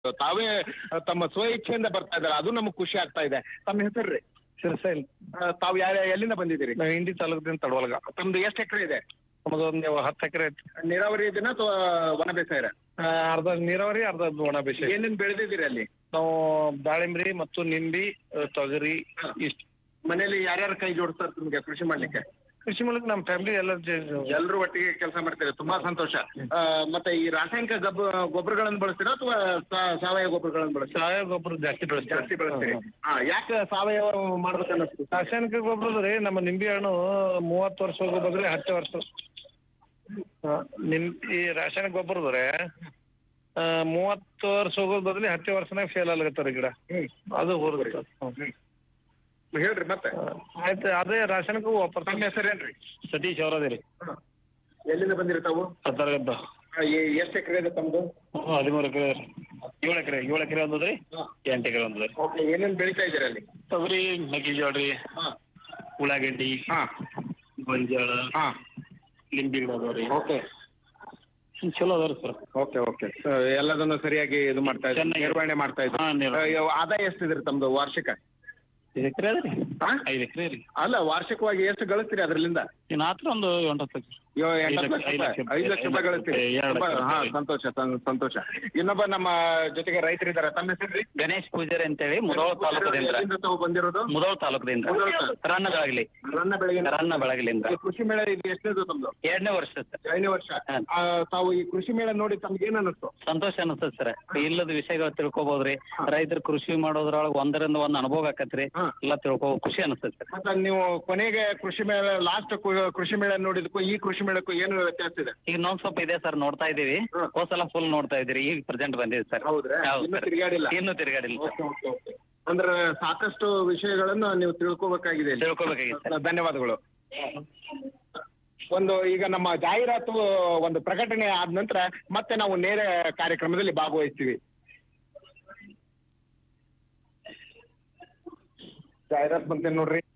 ತಾವೇ ತಮ್ಮ ಸ್ವ ಇಚ್ಛೆಯಿಂದ ಬರ್ತಾ ಇದ್ದಾರೆ ಅದು ನಮಗೆ ಖುಷಿ ಆಗ್ತಾ ಇದೆ ತಮ್ಮ ಹೆಸರು ರೀ ಸಿರ್ಸೈಲ್ ತಾವು ಯಾರ ಎಲ್ಲಿಂದ ಬಂದಿದ್ದೀರಿ ನಾವು ಇಂಡಿ ತಾಲೂಕದಿಂದ ತಡವಲ್ಗ ತಮ್ದು ಎಷ್ಟು ಎಕರೆ ಇದೆ ನಮ್ಮದೊಂದು ಹತ್ತು ಎಕರೆ ಐತಿ ನೀರಾವರಿ ಇದನ್ನ ಅಥವಾ ವನ ಬೇಸಾಯ ಆ, ಅರ್ಧ ನೀರಾವರಿ ಅರ್ಧ ಒಣ ಬೇಸಾಯ ಏನೇನ್ ಬೆಳೆದಿದ್ದೀರಿ ಅಲ್ಲಿ ನಾವು ದಾಳಿಂಬ್ರಿ ಮತ್ತು ನಿಂಬಿ ಆ, ತೊಗರಿ ಇಷ್ಟು ಮನೇಲಿ ಯಾರ್ಯಾರು ಕೈ ಜೋಡಿಸ್ತಾರೆ ನಿಮ್ಗೆ ಕೃಷಿ ಮಾಡ್ಲಿಕ್ಕೆ ಕೃಷಿ ಮೂಲಕ ನಮ್ಮ ಫ್ಯಾಮಿಲಿ ಎಲ್ಲ ಎಲ್ಲರೂ ಒಟ್ಟಿಗೆ ಕೆಲಸ ಮಾಡ್ತೀರಿ ತುಂಬಾ ಸಂತೋಷ ಆ, ಮತ್ತೆ ಈ ರಾಸಾಯನಿಕ ಗಬ್ಬ ಗೊಬ್ಬರಗಳನ್ನು ಬಳಸ್ತೀರಾ ಅಥವಾ ಸಾ- ಸಾವಯವ ಗೊಬ್ಬರಗಳನ್ನು ಬಳಸ್ತೀರಾ ಸಾವಯವ ಗೊಬ್ಬರ ಜಾಸ್ತಿ ಬೆಳೆಸ್ತೀವಿ ಜಾಸ್ತಿ ಬಳಸ್ತೀರಿ ಹಾ ಯಾಕೆ ಸಾವಯವ ಮಾಡ್ಬೇಕು ಅನ್ನಿಸ್ತು ರಾಸಾಯನಿಕ ಗೊಬ್ಬರ ರೀ ನಮ್ಮ ನಿಂಬೆ ಹಣ್ಣು ಮೂವತ್ತು ವರ್ಷ ಹೋಗೋ ಬದ್ರಿ ಹತ್ತು ವರ್ಷ ಆ, ನಿಮ್ ಈ ರಾಸಾಯನಿಕ ಗೊಬ್ಬರ ರೀ ಆ, ಮೂವತ್ತು ವರ್ಷ ಹೋಗೋದ್ ಬದ್ಲಿ ಹತ್ತು ವರ್ಷನಾಗ ಫೇಲ್ ಆಗ್ಲತ್ತಾರ ಗಿಡ ಅದು ಹೋದ್ರೆ ಹೇಳ್ರಿ ಮತ್ತೆ ಆಯ್ತು ಅದೇ ರಾಸಾಯನಿಕ ವಾಪಸ್ ತಮ್ಮ ಹೆಸರೇನ್ರಿ ಸತೀಶ್ ಅವರದೇ ರೀ ಎಲ್ಲಿಂದ ಬಂದಿರಿ ತಾವು ಹತ್ತಾರಗದ್ದ ಆ, ಎ- ಎಷ್ಟ್ ಎಕರೆ ಇದೆ ತಮ್ದು ಹದಿಮೂರು ಎಕರೆ ಏಳು ಎಕರೆ ಏಳು ಎಕರೆ ಒಂದದ್ರಿ ಎಂಟು ಎಕರೆ ಒಂದದ್ರಿ ಓಕೆ ಏನೇನ್ ಬೆಳಿತಾ ಇದ್ದೀರಿ ಅಲ್ಲಿ ತೊಗರಿ ಮೆಕ್ಕೆಜೋಳ ರೀ ಹಾ ಉಳ್ಳಾಗಡ್ಡಿ ಹಾ ಗೊಂಜಾಳ ಹಾ ಲಿಂಬಿ ಗಿಡ ಅದಾವ್ರಿ ಓಕೆ ಚಲೋ ಅದಾವ್ರಿ ಸರ್ ಓಕೆ ಓಕೆ ಎಲ್ಲದನ್ನು ಸರಿಯಾಗಿ ಇದು ಮಾಡ್ತಾ ಇದ್ದೀರಿ ಚೆನ್ನಾಗಿ- ನಿರ್ವಹಣೆ ಮಾಡ್ತಾ ಇದ್ದೀರಿ ಹಾ ನಿರ್ವಹಣೆ. ಆ, ಯಾವ- ಆದಾಯ ಎಷ್ಟಿದ್ರಿ ತಮ್ದು ವಾರ್ಷಿಕ ಐದು ಎಕರೆ ಅದ ರೀ ಹಾ ಐದು ಎಕರೆ ರೀ ಅಲ್ಲ ವಾರ್ಷಿಕವಾಗಿ ಎಷ್ಟು ಗಳಿಸ್ತೀರಿ ಅದರಿಂದ ಇನ್ನು ಆತ್ರ ಒಂದು ಎಂಟು ಹತ್ತು ಲಕ್ಷ ಇವ ಐದು ಎಂಟತ್ತು ಲಕ್ಷ- ಲಕ್ಷ ಐದು ರೂಪಾಯಿ. ಲಕ್ಷ ಐದು ಲಕ್ಷ ರೂಪಾಯಿ ಗಳಿಸ್ತೀರಿ ಎರಡು ತುಂಬಾ- ಲಕ್ಷ ಹಾ ರೂಪಾಯಿ. ಸಂತೋಷ ಸಂ- ಸಂತೋಷ ಇನ್ನೊಬ್ಬ ನಮ್ಮ ಜೊತೆಗೆ ರೈತರಿದ್ದಾರೆ ತಮ್ಮ ಹೆಸರು ಗಣೇಶ್ ಪೂಜಾರಿ ಅಂತೇಳಿ ಮುದೋಳ ತಾಲೂಕದಿಂದ ಎಲ್ಲಿಂದ ತಾವು ಬಂದಿರೋದು ಮುದೋಳ ತಾಲೂಕದಿಂದ ಮುಧೋಳ ತಾಲೂಕು. ರನ್ನ ಬೆಳಗಲಿ ರನ್ನ ಬೆಳಗಿನ ರನ್ನ ಬೆಳಗಲಿಂದ ಈ ಕೃಷಿ ಮೇಳ ಇದು ಎಷ್ಟನೇದು ತಮ್ದು ಎರಡನೇ ವರ್ಷ ಸರ್ ಐದನೇ ವರ್ಷ ಹಾ. ಆ, ತಾವು ಈ ಕೃಷಿ ಮೇಳ ನೋಡಿ ತಮ್ಗೆ ಏನ್ ಅನ್ನಿಸ್ತು ಸಂತೋಷ ಅನಿಸ್ತದ ಸರ್ ಇಲ್ಲದ ವಿಷಯಗಳು ತಿಳ್ಕೊಬೋದ್ರಿ ರೈತರು ಕೃಷಿ ಮಾಡೋದ್ರೊಳಗ ಒಂದರಿಂದ ಒಂದ್ ಅನುಭವ ಆಕತ್ರಿ ಹಾ. ಎಲ್ಲ ತಿಳ್ಕೊ ಖುಷಿ ಅನಿಸ್ತದ ಸರ್ ಮತ್ತೆ ನೀವು ಕೊನೆಗೆ ಕೃಷಿ ಮೇಳ ಲಾಸ್ಟ್ ಕೃಷಿ ಮೇಳ ನೋಡಿದಕ್ಕೂ ಈ ಕೃಷಿ ಮೇಳಕ್ಕೂ ಏನು ವ್ಯತ್ಯಾಸ ಇದೆ ಈಗ ಇನ್ನೊಂದ್ ಸ್ವಲ್ಪ ಇದೆ ಸರ್ ನೋಡ್ತಾ ಇದೀವಿ ಹಾ. ಹೋದ್ ಸಲ ಫುಲ್ ನೋಡ್ತಾ ಇದೀರಿ ಈಗ ಪ್ರೆಸೆಂಟ್ ಬಂದಿದೆ ಸರ್ ಹೌದ್ರಾ? ಹೌದು ಇನ್ನೂ ಸರ್. ತಿರ್ಗಾಡಿಲ್ಲ? ಇನ್ನೂ ತಿರುಗಾಡಿಲ್ಲ ಸರ್ ಓಕೆ, ಓಕೆ, ಓಕೆ. ಅಂದ್ರೆ ಸಾಕಷ್ಟು ವಿಷಯಗಳನ್ನು ನೀವು ತಿಳ್ಕೊಬೇಕಾಗಿದೆ ಇಲ್ಲಿ. ತಿಳ್ಕೊಬೇಕಾಗಿದೆ ಸರ್ ಧನ್ಯವಾದಗಳು ಒಂದು ಈಗ ನಮ್ಮ ಜಾಹೀರಾತು ಒಂದು ಪ್ರಕಟಣೆ ಆದ ನಂತರ ಮತ್ತೆ ನಾವು ನೇರ ಕಾರ್ಯಕ್ರಮದಲ್ಲಿ ಭಾಗವಹಿಸ್ತೀವಿ ಜಾಹೀರಾತು ಬಂತೇನೆ ನೋಡ್ರಿ